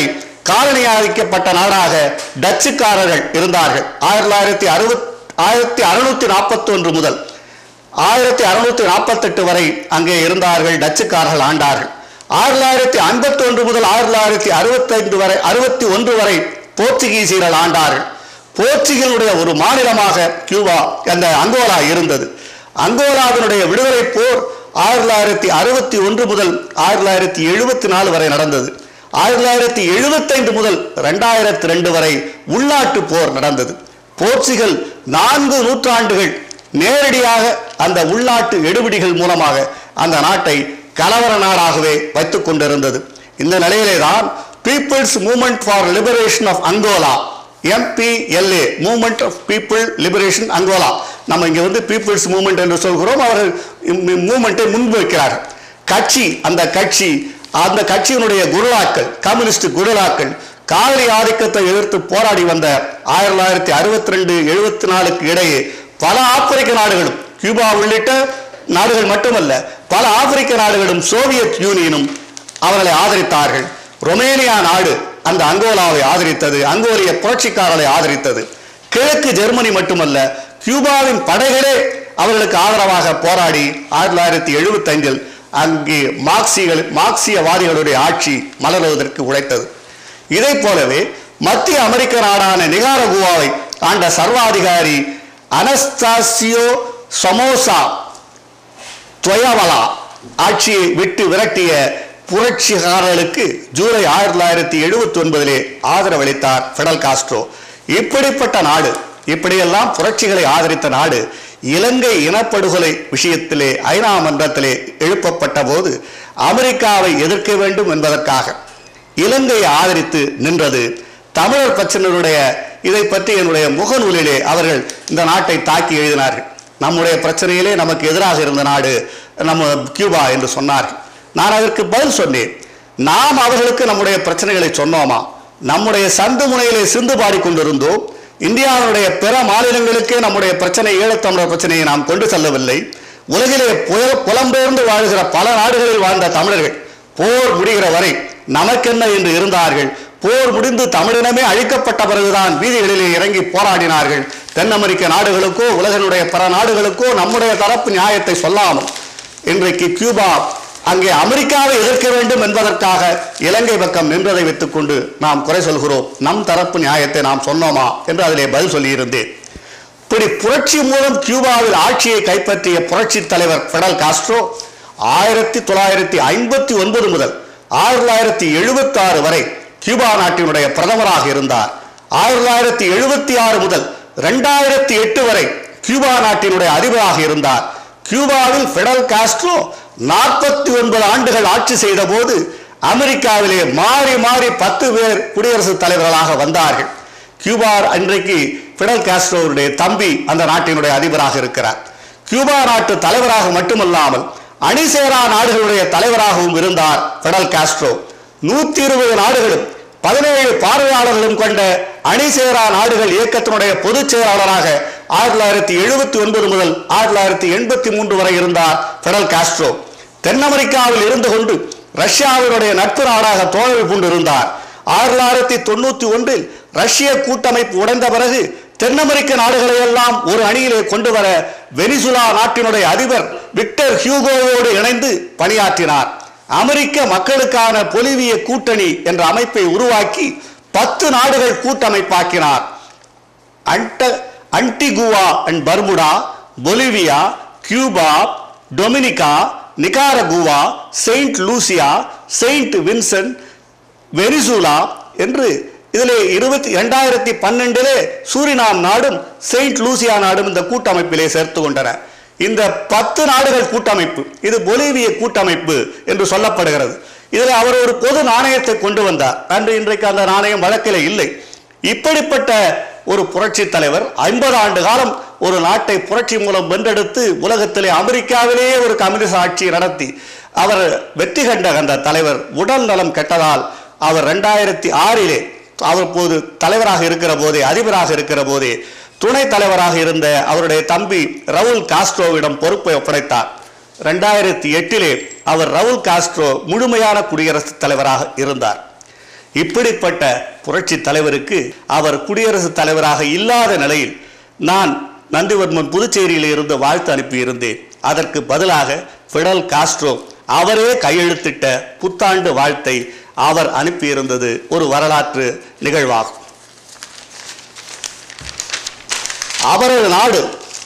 காலனியாதிக்கப்பட்ட நாடாக டச்சுக்காரர்கள் இருந்தார்கள் ஆயிரத்தி தொள்ளாயிரத்தி அறுபத் ஆயிரத்தி அறுநூத்தி நாற்பத்தி ஒன்று முதல் ஆயிரத்தி அறுநூத்தி நாற்பத்தெட்டு வரை அங்கே இருந்தார்கள் டச்சுக்காரர்கள் ஆண்டார்கள் ஆயிரத்தி தொள்ளாயிரத்தி ஐம்பத்தி ஒன்று முதல் ஆயிரத்தி தொள்ளாயிரத்தி அறுபத்தைந்து வரை அறுபத்தி ஒன்று வரை போர்ச்சுகீசியர்கள் ஆண்டார்கள் போர்ச்சுகலுடைய ஒரு மாநிலமாக கியூபா அந்த அங்கோலா இருந்தது அங்கோலாவினுடைய விடுதலை போர் ஆயிரத்தி தொள்ளாயிரத்தி அறுபத்தி ஒன்று முதல் ஆயிரத்தி தொள்ளாயிரத்தி எழுபத்தி நாலு வரை நடந்தது ஆயிரத்தி தொள்ளாயிரத்தி எழுபத்தைந்து முதல் ரெண்டாயிரத்தி ரெண்டு வரை உள்நாட்டு போர் நடந்தது போர்ச்சுகல் நான்கு நூற்றாண்டுகள் நேரடியாக அந்த உள்நாட்டு எடுபிடிகள் மூலமாக அந்த நாட்டை கலவர நாடாகவே வைத்துக் கொண்டிருந்தது இந்த நிலையிலே தான் people's movement for liberation of Angola MPLA movement of people liberation Angola நம்ம இங்கே வந்து பீப்புள்ஸ் மூமெண்ட் என்று சொல்கிறோம் அவர்கள் மூமெண்ட்டை முன்வைக்கிறார்கள் கட்சி அந்த கட்சி அந்த கட்சியினுடைய குருளாக்கள் கம்யூனிஸ்ட் குருளாக்கள் காலனி ஆதிக்கத்தை எதிர்த்து போராடி வந்த ஆயிரத்தி தொள்ளாயிரத்தி அறுபத்தி ரெண்டு எழுபத்தி நாலுக்கு இடையே பல ஆப்பிரிக்க நாடுகளும் கியூபா உள்ளிட்ட நாடுகள் மட்டுமல்ல பல ஆப்பிரிக்க நாடுகளும் சோவியத் யூனியனும் அவர்களை ஆதரித்தார்கள் ரொமேனியா நாடு அந்த அங்கோலாவை ஆதரித்தது அங்கோலிய புரட்சிக்காரர்களை ஆதரித்தது கிழக்கு ஜெர்மனி மட்டுமல்ல கியூபாவின் படைகளே அவர்களுக்கு ஆதரவாக போராடி ஆயிரத்தி தொள்ளாயிரத்தி எழுபத்தைந்தில் அங்கே மார்க்சிகள் மார்க்சியவாதிகளுடைய ஆட்சி மலர்வதற்கு உழைத்தது இதை போலவே மத்திய அமெரிக்க நாடான நிகாரகுவாவை ஆண்ட சர்வாதிகாரி அனஸ்தாசியோ சமோசா துவயவலா ஆட்சியை விட்டு விரட்டிய புரட்சிகாரர்களுக்கு ஜூலை ஆயிரத்தி தொள்ளாயிரத்தி எழுபத்தி ஒன்பதிலே ஆதரவளித்தார் ஃபெடல் காஸ்ட்ரோ இப்படிப்பட்ட நாடு இப்படியெல்லாம் புரட்சிகளை ஆதரித்த நாடு இலங்கை இனப்படுகொலை விஷயத்திலே ஐநா மன்றத்திலே எழுப்பப்பட்ட போது அமெரிக்காவை எதிர்க்க வேண்டும் என்பதற்காக இலங்கையை ஆதரித்து நின்றது தமிழர் பிரச்சனையுடைய இதை பற்றி என்னுடைய முகநூலிலே அவர்கள் இந்த நாட்டை தாக்கி எழுதினார்கள் நம்முடைய பிரச்சனையிலே நமக்கு எதிராக இருந்த நாடு நம்ம கியூபா என்று சொன்னார்கள் நான் அதற்கு பதில் சொன்னேன் நாம் அவர்களுக்கு நம்முடைய பிரச்சனைகளை சொன்னோமா நம்முடைய சந்து முனையிலே சிந்து பாடிக்கொண்டிருந்தோம் இந்தியாவுடைய பிற மாநிலங்களுக்கே நம்முடைய பிரச்சனை ஈழத்தமிழர் பிரச்சனையை நாம் கொண்டு செல்லவில்லை உலகிலே புய- புலம்பெயர்ந்து வாழ்கிற பல நாடுகளில் வாழ்ந்த தமிழர்கள் போர் முடிகிற வரை நமக்கென்ன என்று இருந்தார்கள் போர் முடிந்து தமிழினமே அழிக்கப்பட்ட பிறகுதான் வீதிகளிலே இறங்கி போராடினார்கள் தென் அமெரிக்க நாடுகளுக்கோ உலகினுடைய பிற நாடுகளுக்கோ நம்முடைய தரப்பு நியாயத்தை சொல்லாமல் இன்றைக்கு கியூபா அங்கே அமெரிக்காவை எதிர்க்க வேண்டும் என்பதற்காக இலங்கை பக்கம் நின்றதை வைத்துக்கொண்டு நாம் குறை சொல்கிறோம் நம் தரப்பு நியாயத்தை நாம் சொன்னோமா என்று அதிலே பதில் சொல்லியிருந்தேன் இப்படி புரட்சி மூலம் கியூபாவில் ஆட்சியை கைப்பற்றிய புரட்சி தலைவர் ஃபெடல் காஸ்ட்ரோ ஆயிரத்தி தொள்ளாயிரத்தி ஐம்பத்தி ஒன்பது முதல் ஆயிரத்தி தொள்ளாயிரத்தி எழுபத்தி ஆறு வரை கியூபா நாட்டினுடைய பிரதமராக இருந்தார் ஆயிரத்தி தொள்ளாயிரத்தி எழுபத்தி ஆறு முதல் ரெண்டாயிரத்தி எட்டு வரை கியூபா நாட்டினுடைய அதிபராக இருந்தார் கியூபாவில் ஃபெடல் காஸ்ட்ரோ நாற்பத்தி ஒன்பது ஆண்டுகள் ஆட்சி செய்த போது அமெரிக்காவிலே மாறி மாறி பத்து பேர் குடியரசுத் தலைவர்களாக வந்தார்கள் கியூபா அன்றைக்கு பிடல் காஸ்ட்ரோவுடைய தம்பி அந்த நாட்டினுடைய அதிபராக இருக்கிறார் கியூபா நாட்டு தலைவராக மட்டுமல்லாமல் அணிசேரா நாடுகளுடைய தலைவராகவும் இருந்தார் பிடல் காஸ்ட்ரோ நூத்தி இருபது நாடுகளும் பதினேழு பார்வையாளர்களும் கொண்ட அணிசேரா நாடுகள் இயக்கத்தினுடைய பொதுச் செயலாளராக ஆயிரத்தி தொள்ளாயிரத்தி எழுபத்தி ஒன்பது முதல் ஆயிரத்தி தொள்ளாயிரத்தி எண்பத்தி மூன்று வரை இருந்தார் பிடல் காஸ்ட்ரோ தென் அமெரிக்காவில் இருந்து கொண்டு ரஷ்யாவினுடைய நட்பு நாடாக தோழமை கொண்டிருந்தார் ஆயிரத்தி தொள்ளாயிரத்தி தொண்ணூத்தி ஒன்றில் ரஷ்ய கூட்டமைப்பு உடைந்த பிறகு தென் அமெரிக்க நாடுகளை எல்லாம் ஒரு அணியிலே கொண்டு வர வெனிசுலா நாட்டினுடைய அதிபர் விக்டர் ஹியூகோவோடு இணைந்து பணியாற்றினார் அமெரிக்க மக்களுக்கான பொலிவிய கூட்டணி என்ற அமைப்பை உருவாக்கி பத்து நாடுகள் கூட்டமைப்பாக்கினார் அன்ட Antigua and Bermuda Bolivia Cuba Dominica Nicaragua Saint Lucia Saint Vincent Venezuela என்று இதிலே இருபத்தி இரண்டாயிரத்தி பன்னெண்டிலே சூரினாம் நாடும் செயின்ட் லூசியா நாடும் இந்த கூட்டமைப்பிலே சேர்த்து கொண்டன இந்த பத்து நாடுகள் கூட்டமைப்பு இது பொலிவிய கூட்டமைப்பு என்று சொல்லப்படுகிறது இதில் அவர் ஒரு பொது நாணயத்தை கொண்டு வந்தார் அன்று இன்றைக்கு அந்த நாணயம் வழக்கில் இல்லை இப்படிப்பட்ட ஒரு புரட்சி தலைவர் ஐம்பது ஆண்டு காலம் ஒரு நாட்டை புரட்சி மூலம் வென்றெடுத்து உலகத்திலே அமெரிக்காவிலேயே ஒரு கம்யூனிஸ்ட் ஆட்சியை நடத்தி அவர் வெற்றி கண்ட அந்த தலைவர் உடல் நலம் கெட்டதால் அவர் ரெண்டாயிரத்தி ஆறிலே அவர் போது தலைவராக இருக்கிற போதே அதிபராக இருக்கிற போதே துணை தலைவராக இருந்த அவருடைய தம்பி ரவுல் காஸ்ட்ரோவிடம் பொறுப்பை ஒப்படைத்தார் ரெண்டாயிரத்தி எட்டிலே அவர் ரவுல் காஸ்ட்ரோ முழுமையான குடியரசுத் தலைவராக இருந்தார் இப்படிப்பட்ட புரட்சி தலைவருக்கு அவர் குடியரசுத் தலைவராக இல்லாத நிலையில் நான் நந்திவர்மன் புதுச்சேரியில் இருந்து வாழ்த்து அனுப்பியிருந்தேன் அதற்கு பதிலாக ஃபிடல் காஸ்ட்ரோ அவரே கையெழுத்திட்ட புத்தாண்டு வாழ்த்தை அவர் அனுப்பியிருந்தது ஒரு வரலாற்று நிகழ்வாகும் அவரது நாடு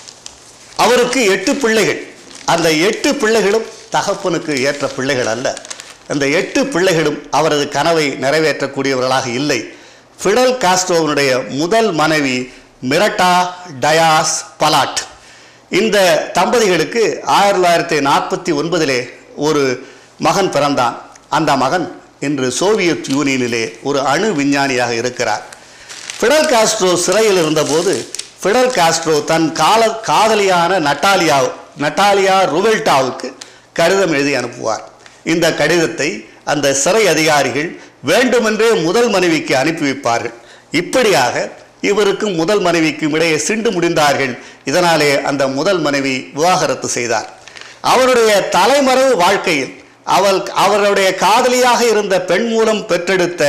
அவருக்கு எட்டு பிள்ளைகள் அந்த எட்டு பிள்ளைகளும் தகப்பனுக்கு ஏற்ற பிள்ளைகள் அல்ல அந்த எட்டு பிள்ளைகளும் அவரது கனவை நிறைவேற்றக்கூடியவர்களாக இல்லை ஃபிடல் காஸ்ட்ரோவினுடைய முதல் மனைவி மிரட்டா டயாஸ் பலாட் இந்த தம்பதிகளுக்கு ஆயிரத்தி தொள்ளாயிரத்தி நாற்பத்தி ஒன்பதிலே ஒரு மகன் பிறந்தான் அந்த மகன் இன்று சோவியத் யூனியனிலே ஒரு அணு விஞ்ஞானியாக இருக்கிறார் ஃபிடல் காஸ்ட்ரோ சிறையில் இருந்தபோது ஃபிடல் காஸ்ட்ரோ தன் கால காதலியான நட்டாலியா நட்டாலியா ருவெல்டாவுக்கு கடிதம் எழுதி அனுப்புவார் இந்த கடிதத்தை அந்த சிறை அதிகாரிகள் வேண்டுமென்றே முதல் மனைவிக்கு அனுப்பி வைப்பார்கள் இப்படியாக இவருக்கும் முதல் மனைவிக்கும் இடையே சிண்டு முடிந்தார்கள் இதனாலே அந்த முதல் மனைவி விவாகரத்து செய்தார் அவருடைய தலைமறைவு வாழ்க்கையில் அவள் அவருடைய காதலியாக இருந்த பெண் மூலம் பெற்றெடுத்த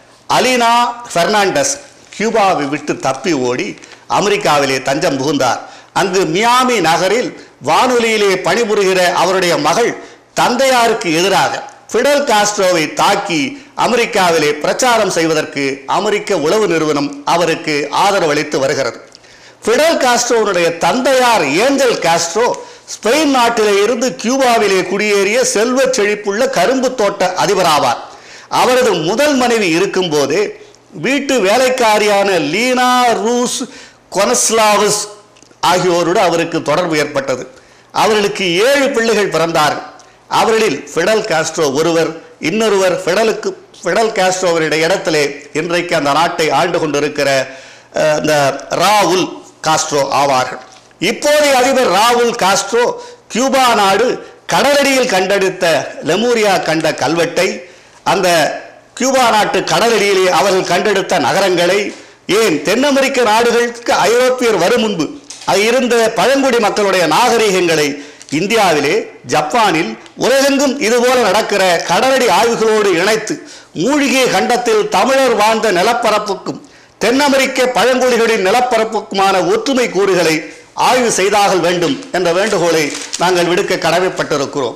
அலினா பெர்னாண்டஸ் கியூபாவை விட்டு தப்பி ஓடி அமெரிக்காவிலே தஞ்சம் புகுந்தார் அங்கு மியாமி நகரில் வானொலியிலே பணிபுரிகிற அவருடைய மகள் தந்தையாருக்கு எதிராக ஃபிடல் காஸ்ட்ரோவை தாக்கி அமெரிக்காவிலே பிரச்சாரம் செய்வதற்கு அமெரிக்க உளவு நிறுவனம் அவருக்கு ஆதரவளித்து வருகிறது ஃபிடல் காஸ்ட்ரோனுடைய தந்தையார் ஏஞ்சல் காஸ்ட்ரோ ஸ்பெயின் நாட்டிலே இருந்து கியூபாவிலே குடியேறிய செல்வச் செழிப்புள்ள கரும்பு தோட்ட அதிபராவார் அவரது முதல் மனைவி இருக்கும்போதே வீட்டு வேலைக்காரியான லீனா ரூஸ் கொனஸ்லாவஸ் ஆகியோரோடு அவருக்கு தொடர்பு ஏற்பட்டது அவர்களுக்கு ஏழு பிள்ளைகள் பிறந்தார்கள் அவர்களில் ஃபிடல் காஸ்ட்ரோ ஒருவர் இன்னொருவர் ஃபிடலுக்கு ஃபிடல் காஸ்ட்ரோவருடைய இடத்திலே இன்றைக்கு அந்த நாட்டை ஆண்டு கொண்டிருக்கிற அஹ், இந்த ராவுல் காஸ்ட்ரோ ஆவார்கள் இப்போதைய அதிபர் ராவுல் காஸ்ட்ரோ கியூபா நாடு கடலடியில் கண்டெடுத்த லெமூரியா கண்ட கல்வெட்டை அந்த கியூபா நாட்டு கடலடியிலே அவர்கள் கண்டெடுத்த நகரங்களை ஏன் தென் அமெரிக்க நாடுகளுக்கு ஐரோப்பியர் வரும் முன்பு அது இருந்த பழங்குடி மக்களுடைய நாகரிகங்களை இந்தியாவிலே ஜப்பானில் உலகெங்கும் இதுபோல நடக்கிற கடலடி ஆய்வுகளோடு இணைத்து மூழ்கிய கண்டத்தில் தமிழர் வாழ்ந்த நிலப்பரப்புக்கும் தென் அமெரிக்க பழங்குடிகளின் நிலப்பரப்புக்குமான ஒற்றுமை கூறுகளை ஆய்வு செய்தாக வேண்டும் என்ற வேண்டுகோளை நாங்கள் விடுக்க கடமைப்பட்டிருக்கிறோம்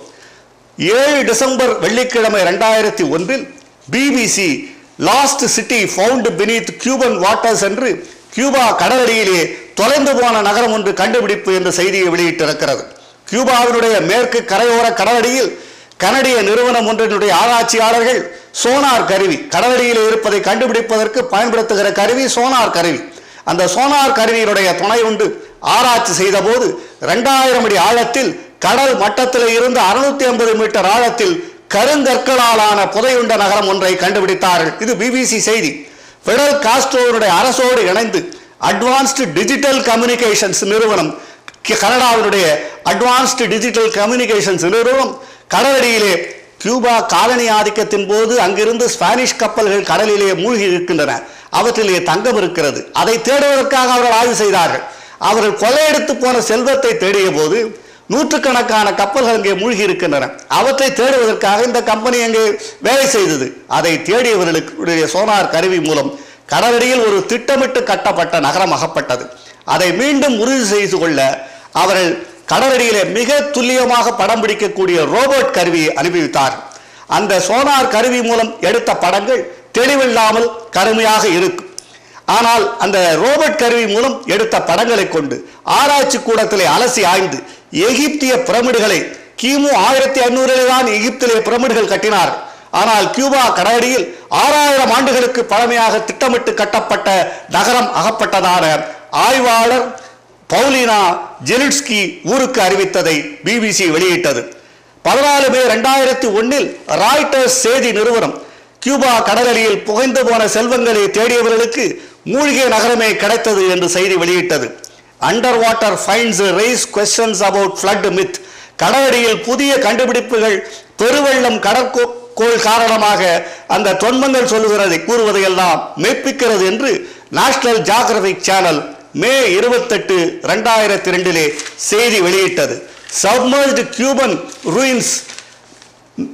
ஏழு டிசம்பர் வெள்ளிக்கிழமை ரெண்டாயிரத்தி ஒன்றில் BBC lost city found beneath Cuban waters என்று கியூபா கடலடியிலே தொலைந்து போன நகரம் ஒன்று கண்டுபிடிப்பு என்ற செய்தியை வெளியிட்டிருக்கிறது கியூபாவினுடைய மேற்கு கரையோர கடலடியில் கனடிய நிறுவனம் ஒன்றினுடைய ஆராய்ச்சியாளர்கள் சோனார் கருவி கடலடியில் இருப்பதை கண்டுபிடிப்பதற்கு பயன்படுத்துகிற கருவி சோனார் கருவி அந்த சோனார் கருவியினுடைய துணை உண்டு ஆராய்ச்சி செய்தபோது ரெண்டாயிரம் அடி ஆழத்தில் கடல் மட்டத்தில் இருந்து அறுநூத்தி ஐம்பது மீட்டர் ஆழத்தில் கருங்கற்களாலான புதையுண்ட நகரம் ஒன்றை கண்டுபிடித்தார்கள் இது பிபிசி செய்தி ஃபெடரல் காஸ்ட்ரோவினுடைய அரசோடு இணைந்து அட்வான்ஸ்டு டிஜிட்டல் கம்யூனிகேஷன்ஸ் நிறுவனம் கி- கனடாவினுடைய அட்வான்ஸ்டு டிஜிட்டல் கம்யூனிகேஷன்ஸ் நிறுவனம் கடலடியிலே கியூபா காலனி ஆதிக்கத்தின் போது அங்கிருந்து ஸ்பானிஷ் கப்பல்கள் கடலிலே மூழ்கி இருக்கின்றன அவற்றிலே தங்கம் இருக்கிறது அதை தேடுவதற்காக அவர்கள் ஆய்வு செய்தார்கள் அவர்கள் கொள்ளையடித்து போன செல்வத்தை தேடிய போது நூற்றுக்கணக்கான கப்பல்கள் அங்கே மூழ்கி இருக்கின்றன அவற்றை தேடுவதற்காக இந்த கம்பெனி அங்கே வேலை செய்தது அதை தேடியவர்களுடைய சோனார் கருவி மூலம் கடலடியில் ஒரு திட்டமிட்டு கட்டப்பட்ட நகரம் அகப்பட்டது அதை மீண்டும் உறுதி செய்து கொள்ள அவர்கள் கடலடியிலே மிக துல்லியமாக படம் பிடிக்கக்கூடிய ரோபோட் கருவியை அனுபவித்தார் அந்த சோனார் கருவி மூலம் எடுத்த படங்கள் தெளிவில்லாமல் கருமையாக இருக்கும் ஆனால் அந்த ரோபோட் கருவி மூலம் எடுத்த படங்களை கொண்டு ஆராய்ச்சி கூடத்திலே அலசி ஆய்ந்து எகிப்திய பிரமிடுகளை கிமு ஆயிரத்தி ஐநூறிலே தான் எகிப்திலே பிரமிடுகள் கட்டினார் ஆனால் கியூபா கடலடியில் ஆறாயிரம் ஆண்டுகளுக்கு பழமையாக திட்டமிட்டு கட்டப்பட்ட நகரம் அகப்பட்டதான ஆய்வாளர் பவுலினா ஜெலிட்ஸ்கி ஊருக்கு அறிவித்ததை பிபிசி வெளியிட்டது பதினாலு மே ரெண்டாயிரத்தி ஒன்னில் ராய்டர்ஸ் செய்தி நிறுவனம் கியூபா கடலடியில் புகைந்து போன செல்வங்களை தேடியவர்களுக்கு மூழ்கிய நகரமே கிடைத்தது என்று செய்தி வெளியிட்டது under water finds raise questions about flood myth கடலடியில் புதிய கண்டுபிடிப்புகள் பெருவெள்ளம் கடற்கோள் காரணமாக அந்த தொன்மங்கள் சொல்லுகிறதை கூறுவதையெல்லாம் மெய்ப்பிக்கிறது என்று நேஷனல் ஜியாகிரபிக் சேனல் மே இருபத்தெட்டு ரெண்டாயிரத்தி ரெண்டிலே செய்தி வெளியிட்டது submerged Cuban ruins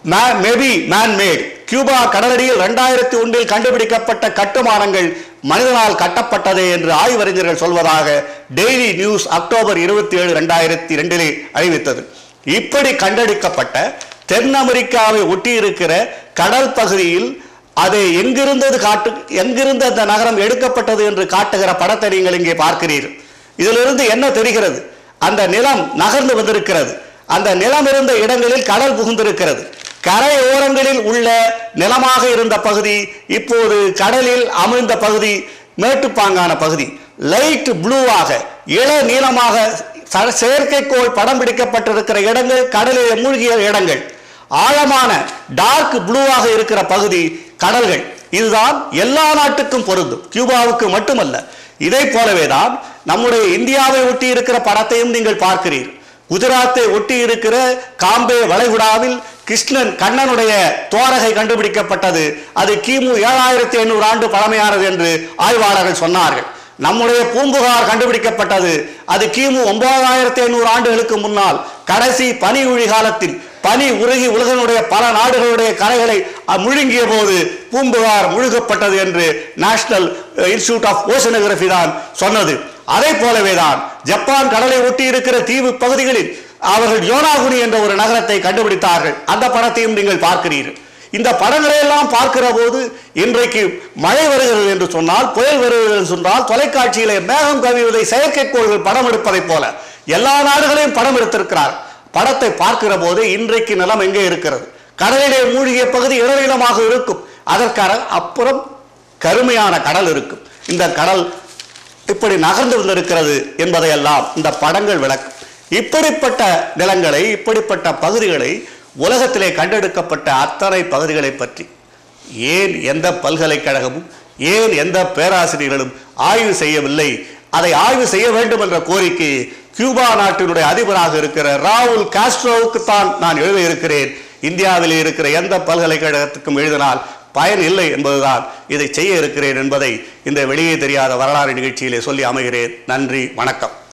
maybe man made Cuba கடலடியில் ரெண்டாயிரத்தி ஒன்றில் கண்டுபிடிக்கப்பட்ட கட்டுமானங்கள் மனிதனால் கட்டப்பட்டதே என்று ஆய்வறிஞர்கள் சொல்வதாக டெய்லி நியூஸ் அக்டோபர் இருபத்தி ஏழு ரெண்டாயிரத்தி ரெண்டிலே அறிவித்தது இப்படி கண்டெடுக்கப்பட்ட தென் அமெரிக்காவை ஒட்டி இருக்கிற கடல் பகுதியில் அதை எங்கிருந்தது காட்டு எங்கிருந்து அந்த நகரம் எடுக்கப்பட்டது என்று காட்டுகிற படத்தை நீங்கள் இங்கே பார்க்கிறீர்கள் இதிலிருந்து என்ன தெரிகிறது அந்த நிலம் நகர்ந்து வந்திருக்கிறது அந்த நிலம் இருந்த இடங்களில் கடல் புகுந்திருக்கிறது கரை ஓரங்களில் உள்ள நிலமாக இருந்த பகுதி இப்போது கடலில் அமிழ்ந்த பகுதி மேட்டுப்பாங்கான பகுதி லைட் ப்ளூவாக இள நீளமாக ச- செயற்கைக்கோள் படம் பிடிக்கப்பட்டிருக்கிற இடங்கள் கடலில் மூழ்கிய இடங்கள் ஆழமான டார்க் ப்ளூவாக இருக்கிற பகுதி கடல்கள் இதுதான் எல்லா நாட்டுக்கும் பொருந்தும் கியூபாவுக்கு மட்டுமல்ல இதை போலவே தான் நம்முடைய இந்தியாவை ஒட்டி இருக்கிற படத்தையும் நீங்கள் பார்க்கிறீர்கள் குஜராத்தை ஒட்டி இருக்கிற காம்பே வளைகுடாவில் கிருஷ்ணன் கண்ணனுடைய தோரகை கண்டுபிடிக்கப்பட்டது அது கிமு ஏழாயிரத்தி ஐநூறு ஆண்டு பழமையானது என்று ஆய்வாளர்கள் சொன்னார்கள் நம்முடைய பூம்புகார் கண்டுபிடிக்கப்பட்டது அது கிமு ஒன்பதாயிரத்தி ஐநூறு ஆண்டுகளுக்கு முன்னால் கடைசி பனி உழி காலத்தில் பனி உருகி உலகனுடைய பல நாடுகளுடைய கரைகளை அஹ், முழுங்கிய போது பூம்புகார் முழுகப்பட்டது என்று நேஷனல் இன்ஸ்டிடியூட் ஆஃப் ஓஷனோகிராஃபி தான் சொன்னது அதை போலவே தான் ஜப்பான் கடலை ஒட்டி இருக்கிற தீவு பகுதிகளில் அவர்கள் யோனாகுனி என்ற ஒரு நகரத்தை கண்டுபிடித்தார்கள் அந்த படத்தையும் நீங்கள் பார்க்கிறீர்கள் இந்த படங்களை எல்லாம் பார்க்கிற போது இன்றைக்கு மழை வருகிறது என்று சொன்னால் புயல் வருகிறது என்று சொன்னால் தொலைக்காட்சியிலே மேகம் கவிவதை செயற்கைக்கோள்கள் படம் எடுப்பதைப் போல எல்லா நாடுகளையும் படம் எடுத்திருக்கிறார் படத்தை பார்க்கிற போது இன்றைக்கு நிலம் எங்கே இருக்கிறது கடலிலே மூழ்கிய பகுதி இடநிலமாக இருக்கும் அதற்கான அப்புறம் கருமையான கடல் இருக்கும் இந்த கடல் இப்படி நகர்ந்து வந்திருக்கிறது என்பதையெல்லாம் இந்த படங்கள் விளக்கும் இப்படிப்பட்ட நிலங்களை இப்படிப்பட்ட பகுதிகளை உலகத்திலே கண்டெடுக்கப்பட்ட அத்தனை பகுதிகளை பற்றி ஏன் எந்த பல்கலைக்கழகமும் ஏன் எந்த பேராசிரியர்களும் ஆய்வு செய்யவில்லை அதை ஆய்வு செய்ய வேண்டும் என்ற கோரிக்கை கியூபா நாட்டினுடைய அதிபராக இருக்கிற ராகுல் காஸ்ட்ரோவுக்கு தான் நான் எழுத இருக்கிறேன் இந்தியாவில் இருக்கிற எந்த பல்கலைக்கழகத்துக்கும் எழுதினால் பயன் இல்லை என்பதுதான் இதை செய்ய இருக்கிறேன் என்பதை இந்த வெளியே தெரியாத வரலாறு நிகழ்ச்சியிலே சொல்லி அமைகிறேன் நன்றி வணக்கம்